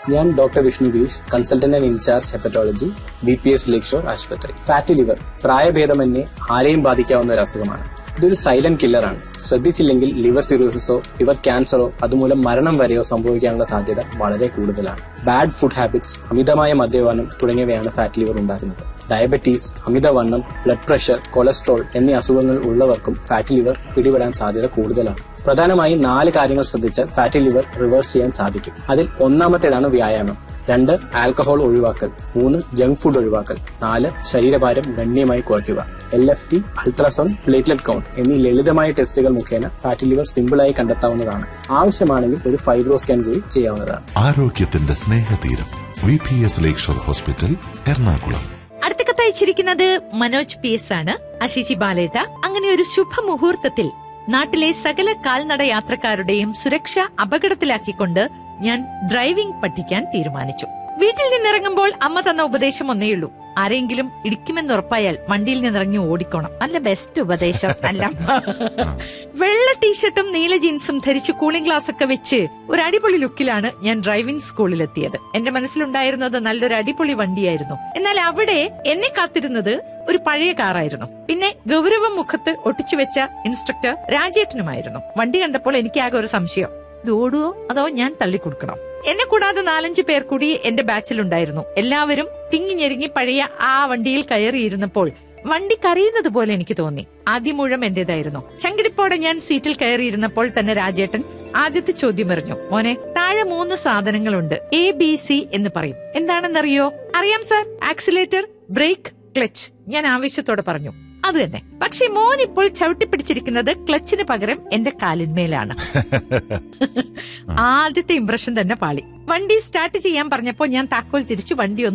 ഞാൻ doctor Vishnu Girish consultant and incharge hepatology B P S Lakeshore ആശുപത്രി fatty liver പ്രായഭേദമന്യേ ആരെയും ബാധിക്കാവുന്ന ഒരു അസുഖമാണ് ഇതൊരു സൈലന്റ് കില്ലറാണ് ശ്രദ്ധിച്ചില്ലെങ്കിൽ ലിവർ സിറോസിസോ ലിവർ ക്യാൻസറോ അതുമൂലം മരണം വരെയോ സംഭവിക്കാനുള്ള സാധ്യത വളരെ കൂടുതലാണ് ബാഡ് ഫുഡ് ഹാബിറ്റ്സ് അമിതമായ മദ്യപാനം തുടങ്ങിയവയാണ് ഫാറ്റ് ലിവർ ഉണ്ടാക്കുന്നത് ഡയബറ്റീസ് അമിതവണ്ണം ബ്ലഡ് പ്രഷർ കൊളസ്ട്രോൾ എന്നീ അസുഖങ്ങൾ ഉള്ളവർക്കും ഫാറ്റ് ലിവർ പിടിപെടാൻ സാധ്യത കൂടുതലാണ് പ്രധാനമായും നാല് കാര്യങ്ങൾ ശ്രദ്ധിച്ചാൽ ഫാറ്റി ലിവർ റിവേഴ്സ് ചെയ്യാൻ സാധിക്കും അതിൽ ഒന്നാമത്തേതാണ് വ്യായാമം രണ്ട് ആൽക്കഹോൾ ഒഴിവാക്കൽ മൂന്ന് ജങ്ക് ഫുഡ് ഒഴിവാക്കൽ നാല് ശരീരഭാരം ഗണ്യമായി കുറയ്ക്കുക L F T ultrasound platelet count എന്നീ ലളിതമായ ടെസ്റ്റുകൾ മുഖേന ഫാറ്റി ലിവർ സിമ്പിളായി കണ്ടെത്താവുന്നതാണ് ആവശ്യമാണെങ്കിൽ ഒരു ഫൈബ്രോ സ്കാൻ കൂടി ചെയ്യാവുന്നതാണ് ആരോഗ്യത്തിന്റെ സ്നേഹതീരം V P S Lakeshore hospital Ernakulam അടുത്ത കത്തയച്ചിരിക്കുന്നത് മനോജ് പി എസ് ആണ് അശിജി ബാലേട്ട അങ്ങനെ ഒരു ശുഭമുഹൂർത്തത്തിൽ നാട്ടിലെ സകല കാൽനട യാത്രക്കാരുടെയും സുരക്ഷ അപകടത്തിലാക്കിക്കൊണ്ട് ഞാൻ ഡ്രൈവിംഗ് പഠിക്കാൻ തീരുമാനിച്ചു വീട്ടിൽ നിന്നിറങ്ങുമ്പോൾ അമ്മ തന്ന ഉപദേശം ഒന്നേയുള്ളൂ ആരെങ്കിലും ഇടിക്കുമെന്നുറപ്പായാൽ വണ്ടിയിൽ നിന്നിറങ്ങി ഓടിക്കോണം നല്ല ബെസ്റ്റ് ഉപദേശം അല്ല വെള്ള ടീഷർട്ടും നീല ജീൻസും ധരിച്ച് കൂളിംഗ് ഗ്ലാസ് ഒക്കെ വെച്ച് ഒരു അടിപൊളി ലുക്കിലാണ് ഞാൻ ഡ്രൈവിംഗ് സ്കൂളിലെത്തിയത് എന്റെ മനസ്സിലുണ്ടായിരുന്നത് നല്ലൊരു അടിപൊളി വണ്ടിയായിരുന്നു എന്നാൽ അവിടെ എന്നെ കാത്തിരുന്നത് ഒരു പഴയ കാറായിരുന്നു പിന്നെ ഗൗരവം മുഖത്ത് ഒട്ടിച്ചു വെച്ച ഇൻസ്ട്രക്ടർ രാജേട്ടനുമായിരുന്നു വണ്ടി കണ്ടപ്പോൾ എനിക്ക് ആകെ ഒരു സംശയം ഇത് ഓടുവോ അതോ ഞാൻ തള്ളിക്കൊടുക്കണോ എന്നെ കൂടാതെ നാലഞ്ച് പേർ കൂടി എന്റെ ബാച്ചിലുണ്ടായിരുന്നു എല്ലാവരും തിങ്ങി ഞെരുങ്ങി പഴയ ആ വണ്ടിയിൽ കയറിയിരുന്നപ്പോൾ വണ്ടി കരയുന്നത് പോലെ എനിക്ക് തോന്നി ആദ്യം മുഴുവൻ എന്റേതായിരുന്നു ചങ്കിടിപ്പോടെ ഞാൻ സീറ്റിൽ കയറിയിരുന്നപ്പോൾ തന്നെ രാജേട്ടൻ ആദ്യത്തെ ചോദ്യം എറിഞ്ഞു മോനെ താഴെ മൂന്ന് സാധനങ്ങളുണ്ട് എ ബി സി എന്ന് പറയും എന്താണെന്നറിയോ അറിയാം സാർ ആക്സിലേറ്റർ ബ്രേക്ക് ക്ലച്ച് ഞാൻ ആവേശത്തോടെ പറഞ്ഞു അത് തന്നെ പക്ഷെ മോൻ ഇപ്പോൾ ചവിട്ടിപ്പിടിച്ചിരിക്കുന്നത് ക്ലച്ചിന് പകരം എന്റെ കാലിന്മേലാണ് ആദ്യത്തെ ഇംപ്രഷൻ തന്നെ പാളി വണ്ടി സ്റ്റാർട്ട് ചെയ്യാൻ പറഞ്ഞപ്പോൾ ഞാൻ താക്കോൽ തിരിച്ചു വണ്ടി ഒന്ന്